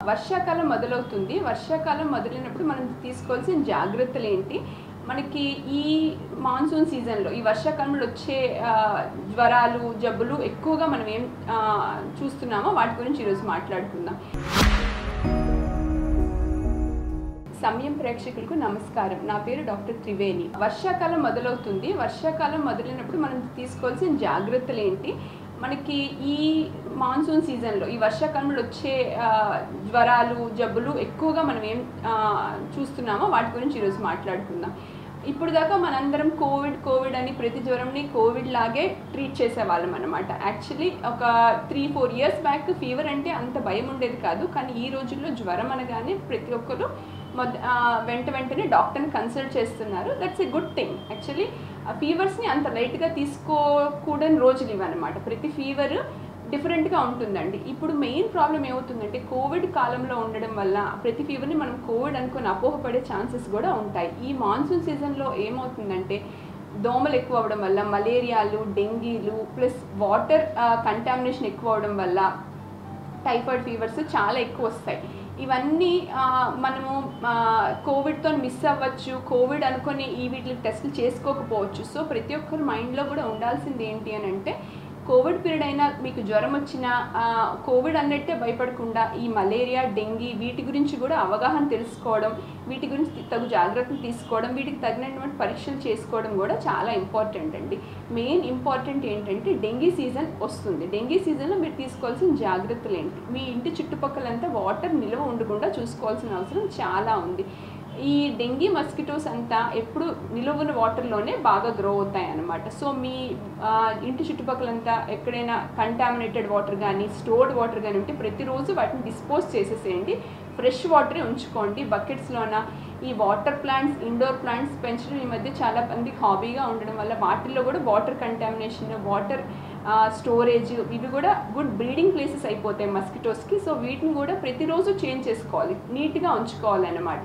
వర్షాకాలం మొదలవుతుంది వర్షాకాలం మొదలైనప్పుడు మనం తీసుకోవాల్సిన జాగ్రత్తలు ఏంటి మనకి ఈ మాన్సూన్ సీజన్లో ఈ వర్షాకాలంలో వచ్చే ఆ, జ్వరాలు జబ్బులు ఎక్కువగా మనం ఏం ఆ, చూస్తున్నామో వాటి గురించి ఈరోజు మాట్లాడుకుందాం సమయం ప్రేక్షకులకు నమస్కారం నా పేరు డాక్టర్ త్రివేణి వర్షాకాలం మొదలవుతుంది వర్షాకాలం మొదలైనప్పుడు మనం తీసుకోవాల్సిన జాగ్రత్తలు ఏంటి మనకి ఈ మాన్సూన్ సీజన్లో ఈ వర్షాకాలంలో వచ్చే ఆ, జ్వరాలు జబ్బులు ఎక్కువగా మనం ఏం ఆ, చూస్తున్నామో వాటి గురించి ఈరోజు మాట్లాడుకుందాం ఇప్పుడు దాకా మనందరం కోవిడ్ కోవిడ్ అని ప్రతి జ్వరంని కోవిడ్ లాగే ట్రీట్ చేసేవాళ్ళం అనమాట యాక్చువల్లీ ఒక three four years back fever అంటే అంత భయం ఉండేది కాదు కానీ ఈ రోజుల్లో జ్వరం అనగానే ప్రతి ఒక్కరు మొద ఆ, వెంట వెంటనే డాక్టర్ని కన్సల్ట్ చేస్తున్నారు that's a good thing actually ఆ ఫీవర్స్ని అంత లైట్గా తీసుకోకూడని రోజులు ఇవన్నమాట ప్రతి ఫీవర్ డిఫరెంట్గా ఉంటుందండి ఇప్పుడు మెయిన్ ప్రాబ్లం ఏమవుతుందంటే కోవిడ్ కాలంలో ఉండడం వల్ల ప్రతి ఫీవర్ని మనం కోవిడ్ అనుకుని అపోహపడే ఛాన్సెస్ కూడా ఉంటాయి ఈ మాన్సూన్ సీజన్లో ఏమవుతుందంటే దోమలు ఎక్కువ అవ్వడం వల్ల మలేరియాలు డెంగీలు ప్లస్ వాటర్ కంటామినేషన్ ఎక్కువ అవడం వల్ల టైఫాయిడ్ ఫీవర్స్ చాలా ఎక్కువ వస్తాయి ఇవన్నీ ఆ, మనము ఆ, కోవిడ్తో మిస్ అవ్వచ్చు కోవిడ్ అనుకొని ఈ వీటికి టెస్టులు చేసుకోకపోవచ్చు సో ప్రతి ఒక్కరి మైండ్లో కూడా ఉండాల్సింది ఏంటి అని అంటే కోవిడ్ పీరియడ్ అయినా మీకు జ్వరం వచ్చినా ఆ, కోవిడ్ అన్నట్టే భయపడకుండా ఈ మలేరియా డెంగీ వీటి గురించి కూడా అవగాహన తెలుసుకోవడం వీటి గురించి తగు జాగ్రత్తలు తీసుకోవడం వీటికి తగినటువంటి పరీక్షలు చేసుకోవడం కూడా చాలా ఇంపార్టెంట్ అండి మెయిన్ ఇంపార్టెంట్ ఏంటంటే డెంగీ సీజన్ వస్తుంది డెంగీ సీజన్లో మీరు తీసుకోవాల్సిన జాగ్రత్తలు ఏంటి మీ ఇంటి చుట్టుపక్కలంతా వాటర్ నిల్వ ఉండకుండా చూసుకోవాల్సిన అవసరం చాలా ఉంది ఈ డెంగీ మస్కిటోస్ అంతా ఎప్పుడు నిలువున వాటర్లోనే బాగా గ్రో అవుతాయి అన్నమాట సో మీ ఆ, ఇంటి చుట్టుపక్కలంతా ఎక్కడైనా కంటామినేటెడ్ వాటర్ కానీ స్టోర్డ్ వాటర్ కానీ ఉంటే ప్రతిరోజు వాటిని డిస్పోజ్ చేసేసేయండి ఫ్రెష్ వాటరే ఉంచుకోండి బకెట్స్లోన ఈ వాటర్ ప్లాంట్స్ ఇండోర్ ప్లాంట్స్ పెంచడం ఈ మధ్య చాలా మందికి హాబీగా ఉండడం వల్ల వాటిల్లో కూడా వాటర్ కంటామినేషన్ వాటర్ స్టోరేజ్ ఇవి కూడా గుడ్ బ్రీడింగ్ ప్లేసెస్ అయిపోతాయి మస్కిటోస్కి సో వీటిని కూడా ప్రతిరోజు చేంజ్ చేసుకోవాలి నీట్గా ఉంచుకోవాలన్నమాట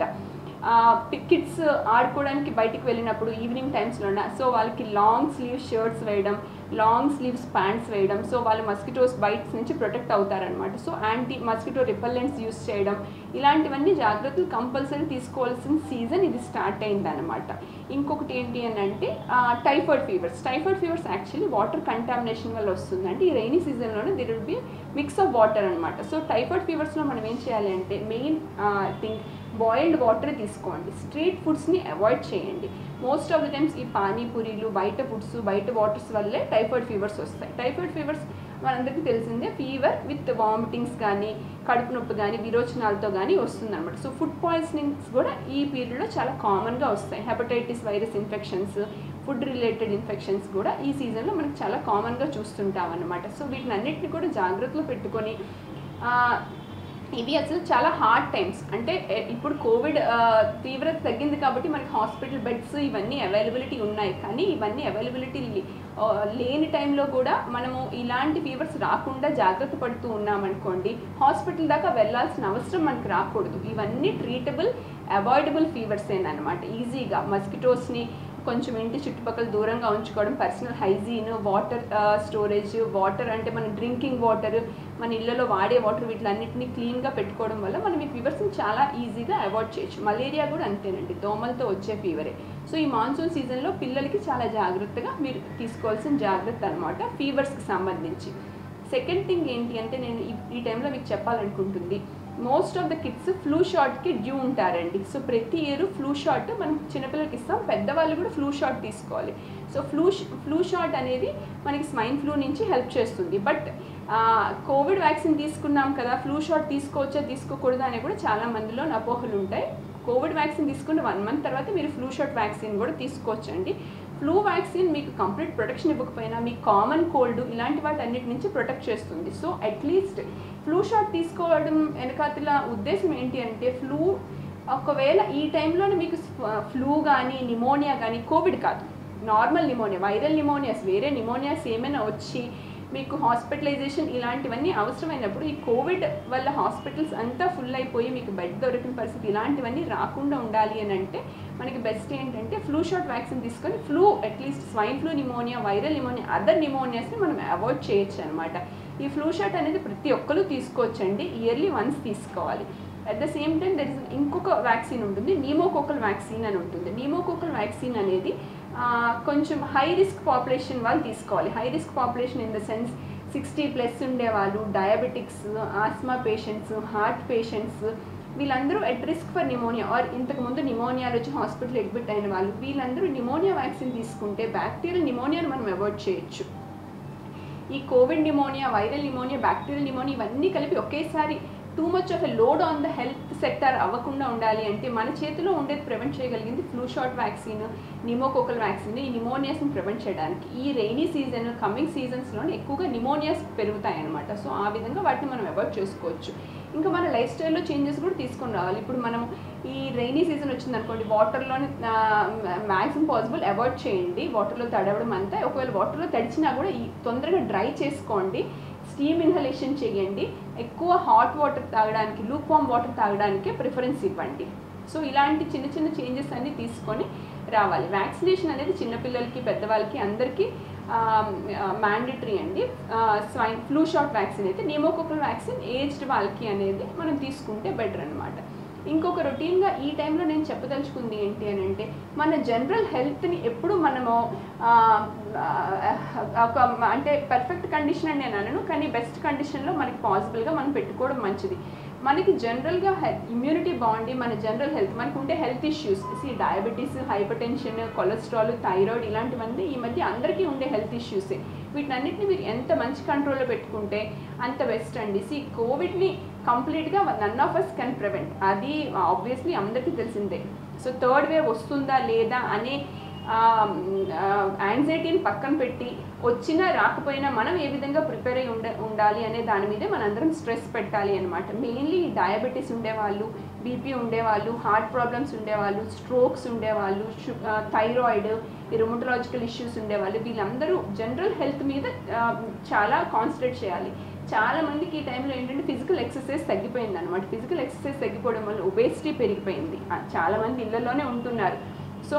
కిడ్స్ ఆడుకోవడానికి బయటికి వెళ్ళినప్పుడు ఈవినింగ్ టైమ్స్లోన సో వాళ్ళకి లాంగ్ స్లీవ్స్ షర్ట్స్ వేయడం లాంగ్ స్లీవ్స్ ప్యాంట్స్ వేయడం సో వాళ్ళు మస్కిటోస్ బైట్స్ నుంచి ప్రొటెక్ట్ అవుతారనమాట so anti mosquito repellents use చేయడం ఇలాంటివన్నీ జాగ్రత్తలు కంపల్సరీ తీసుకోవాల్సిన సీజన్ ఇది స్టార్ట్ అయిందనమాట ఇంకొకటి ఏంటి అని అంటే typhoid fevers typhoid fevers actually water contamination వల్ల వస్తుందంటే ఈ రైనీ సీజన్లోనే there will be mix of water అనమాట సో టైఫాయిడ్ ఫీవర్స్లో మనం ఏం చేయాలి అంటే మెయిన్ థింగ్ బాయిల్డ్ వాటర్ తీసుకోండి స్ట్రీట్ ఫుడ్స్ని అవాయిడ్ చేయండి మోస్ట్ ఆఫ్ ద టైమ్స్ ఈ పానీపూరీలు బయట ఫుడ్స్ బయట వాటర్స్ వల్లే టైఫాయిడ్ ఫీవర్స్ వస్తాయి టైఫాయిడ్ ఫీవర్స్ మనందరికీ తెలిసిందే ఫీవర్ విత్ వామిటింగ్స్ కానీ కడుపు నొప్పి కానీ విరోచనాలతో కానీ వస్తుందన్నమాట సో ఫుడ్ పాయిజనింగ్స్ కూడా ఈ పీరియడ్లో చాలా కామన్గా వస్తాయి hepatitis virus infections food related infections కూడా ఈ సీజన్లో మనకు చాలా కామన్గా చూస్తుంటాం అనమాట సో వీటిని అన్నిటిని కూడా జాగ్రత్తలు పెట్టుకొని ఆ, ఇవి అసలు చాలా హార్డ్ టైమ్స్ అంటే ఎ- ఇప్పుడు కోవిడ్ ఆ, తీవ్రత తగ్గింది కాబట్టి మనకి హాస్పిటల్ బెడ్స్ ఇవన్నీ అవైలబిలిటీ ఉన్నాయి కానీ ఇవన్నీ అవైలబిలిటీ లేని టైంలో కూడా మనము ఇలాంటి ఫీవర్స్ రాకుండా జాగ్రత్త పడుతూ ఉన్నామనుకోండి హాస్పిటల్ దాకా వెళ్ళాల్సిన అవసరం మనకు రాకూడదు ఇవన్నీ ట్రీటబుల్ అవాయిడబుల్ ఫీవర్స్ అనమాట ఈజీగా మస్కిటోస్ని కొంచెం ఇంటి చుట్టుపక్కల దూరంగా ఉంచుకోవడం personal hygiene water storage water అంటే మన డ్రింకింగ్ వాటర్ మన ఇళ్ళలో వాడే వాటర్ వీటిలన్నింటినీ క్లీన్గా పెట్టుకోవడం వల్ల మనం ఈ ఫీవర్స్ని చాలా ఈజీగా అవాయిడ్ చేయొచ్చు మలేరియా కూడా అంతేనండి దోమలతో వచ్చే ఫీవరే సో ఈ మాన్సూన్ సీజన్లో పిల్లలకి చాలా జాగ్రత్తగా మీరు తీసుకోవాల్సిన జాగ్రత్త అనమాట ఫీవర్స్కి సంబంధించి సెకండ్ థింగ్ ఏంటి అంటే నేను ఈ- ఈ టైంలో మీకు చెప్పాలనుకుంటుంది most of the kids flu షాట్కి డ్యూ ఉంటారండి సో ప్రతి ఇయర్ ఫ్లూ షాట్ మనం చిన్నపిల్లలకి ఇస్తాం పెద్దవాళ్ళు కూడా ఫ్లూ షాట్ తీసుకోవాలి సో ఫ్లూ ఫ్లూ షాట్ అనేది మనకి స్మైన్ ఫ్లూ నుంచి హెల్ప్ చేస్తుంది బట్ కోవిడ్ వ్యాక్సిన్ తీసుకున్నాం కదా ఫ్లూ షాట్ తీసుకోవచ్చా తీసుకోకూడదా అని కూడా చాలా మందిలో అపోహలు ఉంటాయి కోవిడ్ వ్యాక్సిన్ తీసుకున్న వన్ మంత్ తర్వాత మీరు ఫ్లూ షాట్ వ్యాక్సిన్ కూడా తీసుకోవచ్చండి ఫ్లూ వ్యాక్సిన్ మీకు కంప్లీట్ ప్రొటెక్షన్ ఇవ్వకపోయినా మీ కామన్ కోల్డ్ ఇలాంటి వాటి అన్నిటి నుంచి ప్రొటెక్ట్ చేస్తుంది సో అట్లీస్ట్ ఫ్లూ షాట్ తీసుకోవడం వెనకాతల ఉద్దేశం ఏంటి అంటే ఫ్లూ ఒకవేళ ఈ టైంలోనే మీకు ఫ్లూ కానీ నిమోనియా కానీ కోవిడ్ కాదు నార్మల్ నిమోనియా వైరల్ నిమోనియాస్ వేరే నిమోనియాస్ ఏమైనా వచ్చి మీకు హాస్పిటలైజేషన్ ఇలాంటివన్నీ అవసరమైనప్పుడు ఈ కోవిడ్ వల్ల హాస్పిటల్స్ అంతా ఫుల్ అయిపోయి మీకు బెడ్ దొరికిన పరిస్థితి ఇలాంటివన్నీ రాకుండా ఉండాలి అని అంటే మనకి బెస్ట్ ఏంటంటే ఫ్లూ షాట్ వ్యాక్సిన్ తీసుకొని flu at least swine flu pneumonia viral pneumonia other నిమోనియాస్ని మనం అవాయిడ్ చేయొచ్చు అనమాట ఈ ఫ్లూ షాట్ అనేది ప్రతి ఒక్కరు తీసుకోవచ్చండి ఇయర్లీ వన్స్ తీసుకోవాలి at the same time there is ఇంకొక వ్యాక్సిన్ ఉంటుంది నీమోకోకల్ వ్యాక్సిన్ అని ఉంటుంది నీమోకోకల్ వ్యాక్సిన్ అనేది ఆ, కొంచెం హై రిస్క్ పాపులేషన్ వాళ్ళు తీసుకోవాలి high risk population in the sense sixty plus ఉండేవాళ్ళు diabetics asthma patients heart patients వీళ్ళందరూ at risk for pneumonia or ఇంతకుముందు నిమోనియాలు వచ్చి హాస్పిటల్ అడ్మిట్ అయిన వాళ్ళు వీళ్ళందరూ నిమోనియా వ్యాక్సిన్ తీసుకుంటే బ్యాక్టీరియల్ నిమోనియాను మనం అవాయిడ్ చేయొచ్చు ఈ covid pneumonia viral pneumonia bacterial pneumonia ఇవన్నీ కలిపి ఒకేసారి too much of a load on the health sector అవ్వకుండా ఉండాలి అంటే మన చేతిలో ఉండేది ప్రివెంట్ చేయగలిగింది flu shot vaccine pneumococcal vaccine ఈ నిమోనియాస్ని ప్రివెంట్ చేయడానికి ఈ రెయినీ సీజన్ కమింగ్ సీజన్స్లోనే ఎక్కువగా నిమోనియాస్ పెరుగుతాయి అనమాట సో ఆ విధంగా వాటిని మనం అవాయిడ్ చేసుకోవచ్చు ఇంకా మన లైఫ్ స్టైల్లో చేంజెస్ కూడా తీసుకొని రావాలి ఇప్పుడు మనం ఈ రైనీ సీజన్ వచ్చింది అనుకోండి వాటర్లోని మ్యాక్సిమం పాసిబుల్ అవాయిడ్ చేయండి వాటర్లో తడవడం అంతా ఒకవేళ వాటర్లో తడిచినా కూడా ఈ తొందరగా డ్రై చేసుకోండి స్టీమ్ ఇన్హలేషన్ చేయండి ఎక్కువ హాట్ వాటర్ తాగడానికి లూక్ వామ్ వాటర్ తాగడానికే ప్రిఫరెన్స్ ఇవ్వండి సో ఇలాంటి చిన్న చిన్న చేంజెస్ అన్ని తీసుకొని రావాలి వ్యాక్సినేషన్ అనేది చిన్నపిల్లలకి పెద్దవాళ్ళకి అందరికీ మ్యాండేటరీ అండి స్వైన్ ఫ్లూ షాట్ వ్యాక్సిన్ అయితే నిమోకోకల్ వ్యాక్సిన్ ఏజ్డ్ వాళ్ళకి అనేది మనం తీసుకుంటే బెటర్ అనమాట ఇంకొక రొటీన్గా ఈ టైంలో నేను చెప్పదలుచుకుంది ఏంటి అని అంటే మన జనరల్ హెల్త్ని ఎప్పుడు మనము ఆ, ఆ, ఒక అంటే పర్ఫెక్ట్ కండిషన్ అని నేను అనను కానీ బెస్ట్ కండిషన్లో మనకి పాసిబుల్గా మనం పెట్టుకోవడం మంచిది మనకి జనరల్గా హెల్త్ ఇమ్యూనిటీ బాగుండి మన జనరల్ హెల్త్ మనకు ఉండే హెల్త్ ఇష్యూస్ సి diabetes hypertension cholesterol thyroid ఇలాంటివన్నీ ఈ మధ్య అందరికీ ఉండే హెల్త్ ఇష్యూసే వీటన్నిటిని మీరు ఎంత మంచి కంట్రోల్లో పెట్టుకుంటే అంత బెస్ట్ అండి సి కోవిడ్ని కంప్లీట్గా none of us can prevent అది ఆబ్వియస్లీ అందరికీ తెలిసిందే సో థర్డ్ వేవ్ వస్తుందా లేదా అనే యాంగ్జైటీని పక్కన పెట్టి వచ్చినా రాకపోయినా మనం ఏ విధంగా ప్రిపేర్ అయి ఉండ ఉండాలి అనే దాని మీదే మనందరం స్ట్రెస్ పెట్టాలి అనమాట మెయిన్లీ డయాబెటీస్ ఉండేవాళ్ళు బీపీ ఉండేవాళ్ళు హార్ట్ ప్రాబ్లమ్స్ ఉండేవాళ్ళు స్ట్రోక్స్ ఉండేవాళ్ళు థైరాయిడ్ ఈ రొమటలాజికల్ ఇష్యూస్ ఉండేవాళ్ళు వీళ్ళందరూ జనరల్ హెల్త్ మీద ఆ, చాలా కాన్సన్ట్రేట్ చేయాలి చాలా మందికి ఈ టైంలో ఏంటంటే ఫిజికల్ ఎక్సర్సైజ్ తగ్గిపోయింది అనమాట ఫిజికల్ ఎక్సర్సైజ్ తగ్గిపోవడం వల్ల ఒబేసిటీ పెరిగిపోయింది ఆ, చాలా మంది ఇళ్లలోనే ఉంటున్నారు సో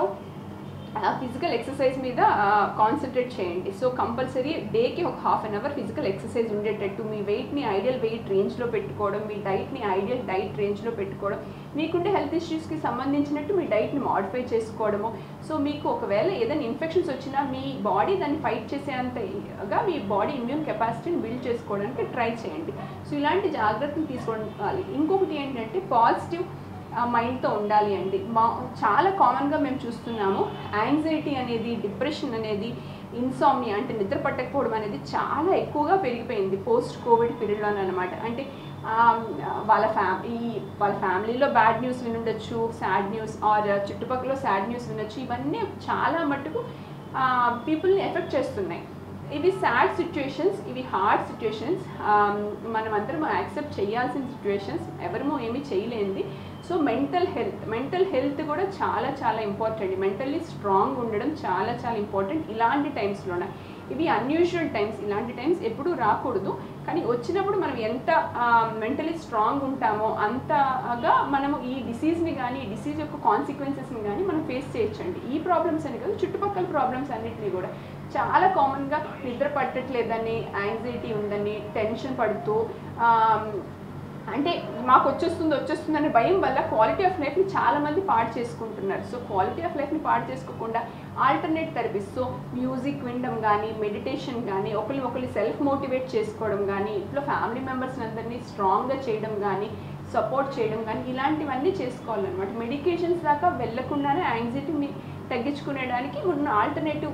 ఆ ఫిజికల్ ఎక్సర్సైజ్ మీద కాన్సన్ట్రేట్ చేయండి సో కంపల్సరీ డేకి ఒక half an hour physical exercise ఉండేటట్టు మీ వెయిట్ని ఐడియల్ వెయిట్ రేంజ్లో పెట్టుకోవడం మీ డైట్ని ఐడియల్ డైట్ రేంజ్లో పెట్టుకోవడం మీకుండే హెల్త్ ఇష్యూస్కి సంబంధించినట్టు మీ డైట్ని మాడిఫై చేసుకోవడము సో మీకు ఒకవేళ ఏదైనా ఇన్ఫెక్షన్స్ వచ్చినా మీ బాడీ దాన్ని ఫైట్ చేసేంతగా మీ బాడీ ఇమ్యూన్ కెపాసిటీని బిల్డ్ చేసుకోవడానికి ట్రై చేయండి సో ఇలాంటి జాగ్రత్తలు తీసుకోవాలి ఇంకొకటి ఏంటంటే పాజిటివ్ మైండ్తో ఉండాలి అండి మా చాలా కామన్గా మేము చూస్తున్నాము యాంగ్జైటీ అనేది డిప్రెషన్ అనేది ఇన్సామ్నియా అంటే నిద్ర పట్టకపోవడం అనేది చాలా ఎక్కువగా పెరిగిపోయింది పోస్ట్ కోవిడ్ పీరియడ్లో అనమాట అంటే ఆ, వాళ్ళ ఫ్యామిలీ వాళ్ళ ఫ్యామిలీలో బ్యాడ్ న్యూస్ వినుండొచ్చు సాడ్ న్యూస్ ఆర్ చుట్టుపక్కల సాడ్ న్యూస్ వినొచ్చు ఇవన్నీ చాలా మట్టుకు పీపుల్ని ఎఫెక్ట్ చేస్తున్నాయి ఇవి సాడ్ సిచ్యుయేషన్స్ ఇవి హార్డ్ సిచ్యుయేషన్స్ మనం అందరం యాక్సెప్ట్ చేయాల్సిన సిచ్యుయేషన్స్ ఎవరము ఏమీ చేయలేంది so mental health mental health కూడా చాలా చాలా ఇంపార్టెంట్ మెంటల్లీ స్ట్రాంగ్ ఉండడం చాలా చాలా ఇంపార్టెంట్ ఇలాంటి టైమ్స్లోనే ఇవి అన్యూజువల్ టైమ్స్ ఇలాంటి టైమ్స్ ఎప్పుడూ రాకూడదు కానీ వచ్చినప్పుడు మనం ఎంత మెంటలీ స్ట్రాంగ్ ఉంటామో అంతగా మనము ఈ డిసీజ్ని కానీ ఈ డిసీజ్ యొక్క కాన్సిక్వెన్సెస్ని కానీ మనం ఫేస్ చేయొచ్చండి ఈ ప్రాబ్లమ్స్ అని కాదు చుట్టుపక్కల ప్రాబ్లమ్స్ అన్నిటిని కూడా చాలా కామన్గా నిద్ర పట్టట్లేదని యాంగ్జైటీ ఉందని టెన్షన్ పడుతూ ఆమ్, అంటే మాకు వచ్చేస్తుంది వచ్చేస్తుంది అనే భయం వల్ల క్వాలిటీ ఆఫ్ లైఫ్ని చాలా మంది పాడు చేసుకుంటున్నారు సో క్వాలిటీ ఆఫ్ లైఫ్ని పాడు చేసుకోకుండా ఆల్టర్నేట్ థెరపీస్ సో మ్యూజిక్ వినడం కానీ మెడిటేషన్ కానీ ఒకరిని ఒకరిని సెల్ఫ్ మోటివేట్ చేసుకోవడం కానీ ఇంట్లో ఫ్యామిలీ మెంబర్స్ అందరినీ స్ట్రాంగ్గా చేయడం కానీ సపోర్ట్ చేయడం కానీ ఇలాంటివన్నీ చేసుకోవాలన్నమాట మెడికేషన్స్ దాకా వెళ్ళకుండానే యాంగ్జైటీని తగ్గించుకునేడానికి ఉన్న ఆల్టర్నేటివ్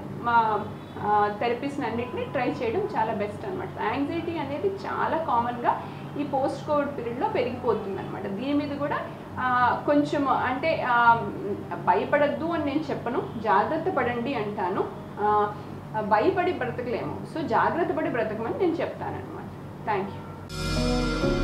థెరపీస్ని అన్నిటిని ట్రై చేయడం చాలా బెస్ట్ అనమాట యాంగ్జైటీ అనేది చాలా కామన్గా ఈ పోస్ట్ కోవిడ్ పీరియడ్లో పెరిగిపోతుంది అనమాట దీని మీద కూడా ఆ, కొంచెం అంటే ఆ, భయపడద్దు అని నేను చెప్పను జాగ్రత్త పడండి అంటాను ఆ, భయపడి బ్రతకలేము సో జాగ్రత్త పడి బ్రతకమని నేను చెప్తాను అనమాట థ్యాంక్ యూ